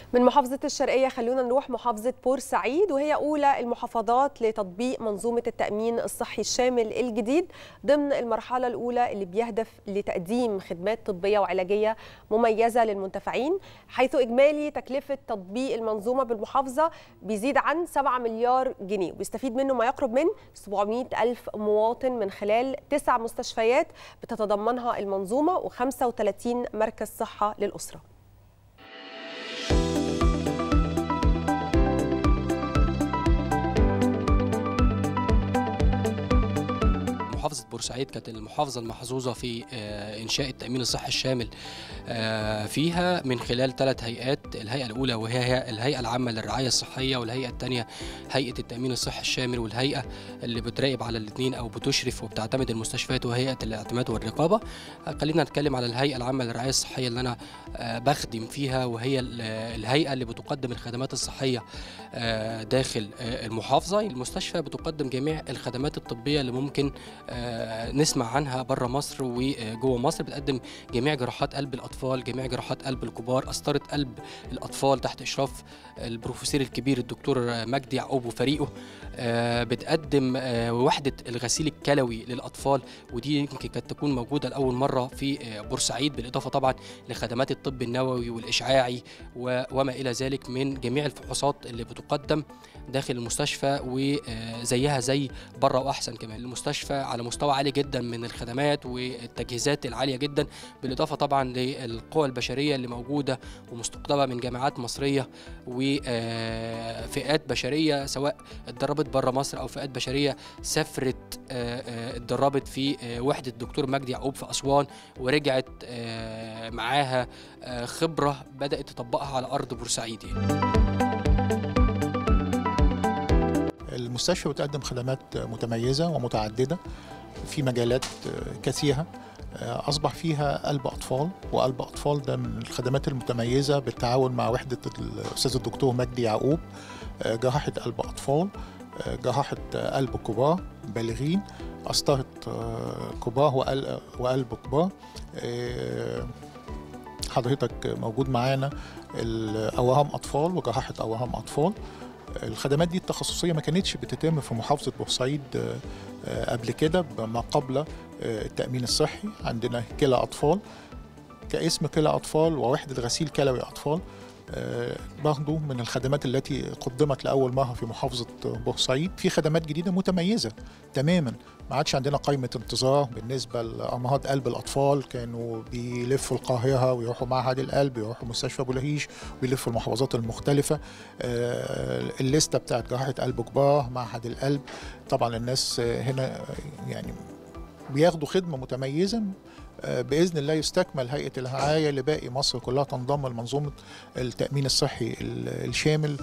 من محافظة الشرقية خلونا نروح محافظة بورسعيد وهي أولى المحافظات لتطبيق منظومة التأمين الصحي الشامل الجديد ضمن المرحلة الأولى اللي بيهدف لتقديم خدمات طبية وعلاجية مميزة للمنتفعين حيث إجمالي تكلفة تطبيق المنظومة بالمحافظة بيزيد عن 7 مليار جنيه ويستفيد منه ما يقرب من 700 ألف مواطن من خلال تسع مستشفيات بتتضمنها المنظومة و35 مركز صحة للأسرة محافظة بورسعيد كانت المحافظة المحظوظة في إنشاء التأمين الصحي الشامل فيها من خلال ثلاث هيئات الهيئة الأولى وهي الهيئة العامة للرعاية الصحية والهيئة الثانية هيئة التأمين الصحي الشامل والهيئة اللي بتراقب على الاثنين أو بتشرف وبتعتمد المستشفيات وهيئة الاعتماد والرقابة خلينا نتكلم على الهيئة العامة للرعاية الصحية اللي أنا بخدم فيها وهي الهيئة اللي بتقدم الخدمات الصحية داخل المحافظة المستشفى بتقدم جميع الخدمات الطبية اللي ممكن نسمع عنها بره مصر وجوه مصر بتقدم جميع جراحات قلب الاطفال جميع جراحات قلب الكبار قسطره قلب الاطفال تحت اشراف البروفيسور الكبير الدكتور مجدي يعقوب وفريقه بتقدم وحده الغسيل الكلوي للاطفال ودي يمكن كانت تكون موجوده لاول مره في بورسعيد بالاضافه طبعا لخدمات الطب النووي والاشعاعي وما الى ذلك من جميع الفحوصات اللي بتقدم داخل المستشفى وزيها زي بره واحسن كمان المستشفى على مستوى عالي جدا من الخدمات والتجهيزات العاليه جدا بالاضافه طبعا للقوى البشريه اللي موجوده ومستقطبه من جامعات مصريه وفئات بشريه سواء اتدربت بره مصر او فئات بشريه سافرت اتدربت في وحده الدكتور مجدي يعقوب في اسوان ورجعت معاها خبره بدات تطبقها على ارض بورسعيد يعني. المستشفى بتقدم خدمات متميزة ومتعددة في مجالات كثيرة أصبح فيها قلب أطفال وقلب أطفال ده من الخدمات المتميزة بالتعاون مع وحدة الأستاذ الدكتور مجدي يعقوب جراحة قلب أطفال جراحة قلب كبار بالغين قسطرة كبار وقلب كبار حضرتك موجود معانا أورام أطفال وجراحة أورام أطفال الخدمات دي التخصصيه ما كانتش بتتم في محافظه بورسعيد قبل كده ما قبل التامين الصحي عندنا كلى اطفال كاسم كلى اطفال ووحده غسيل كلوي اطفال برضه من الخدمات التي قدمت لاول مره في محافظه بورسعيد في خدمات جديده متميزه تماما ما عادش عندنا قائمه انتظار بالنسبه لامراض قلب الاطفال كانوا بيلفوا القاهره ويروحوا معهد القلب ويروحوا مستشفى ابو لهيش ويلفوا المحافظات المختلفه الليسته بتاعت جراحه قلب كبار معهد القلب طبعا الناس هنا يعني بياخدوا خدمه متميزه باذن الله يستكمل هيئه الرعايه لباقي مصر كلها تنضم لمنظومه التامين الصحي الشامل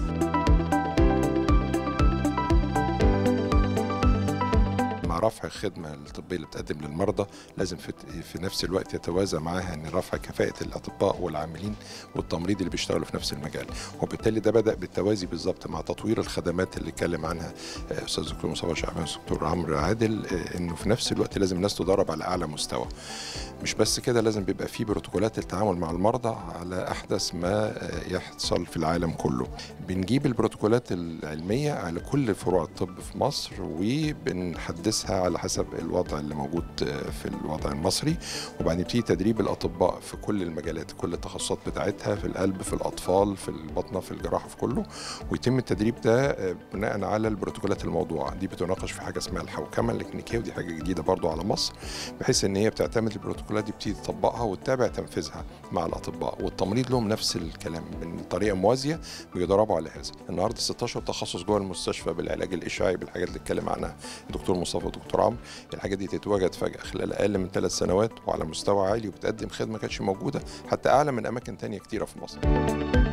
رفع الخدمه الطبيه اللي بتقدم للمرضى لازم في, في نفس الوقت يتوازى معاها ان رفع كفاءه الاطباء والعاملين والتمريض اللي بيشتغلوا في نفس المجال وبالتالي ده بدا بالتوازي بالظبط مع تطوير الخدمات اللي اتكلم عنها استاذ دكتور مصطفى شعبان دكتور عمرو عادل انه في نفس الوقت لازم الناس تدرب على اعلى مستوى مش بس كده لازم بيبقى في بروتوكولات التعامل مع المرضى على احدث ما يحصل في العالم كله بنجيب البروتوكولات العلميه على كل فروع الطب في مصر وبنحدثها على حسب الوضع اللي موجود في الوضع المصري وبعدين يبتدي تدريب الاطباء في كل المجالات كل التخصصات بتاعتها في القلب في الاطفال في البطنه في الجراحه في كله ويتم التدريب ده بناء على البروتوكولات الموضوعه دي بتناقش في حاجه اسمها الحوكمه الكلينيكيه ودي حاجه جديده برضو على مصر بحيث ان هي بتعتمد البروتوكولات دي بتبتدي تطبقها وتتابع تنفيذها مع الاطباء والتمريض لهم نفس الكلام من طريقه موازيه بيدربوا على هذا النهارده 16 تخصص جوه المستشفى بالعلاج الاشعاعي بالحاجات اللي اتكلم عنها الدكتور مصطفى ودكتور عمرو الحاجه دي تتواجد فجاه خلال اقل من ثلاث سنوات وعلى مستوى عالي وبتقدم خدمه كانتش موجوده حتى اعلى من اماكن تانية كتيره في مصر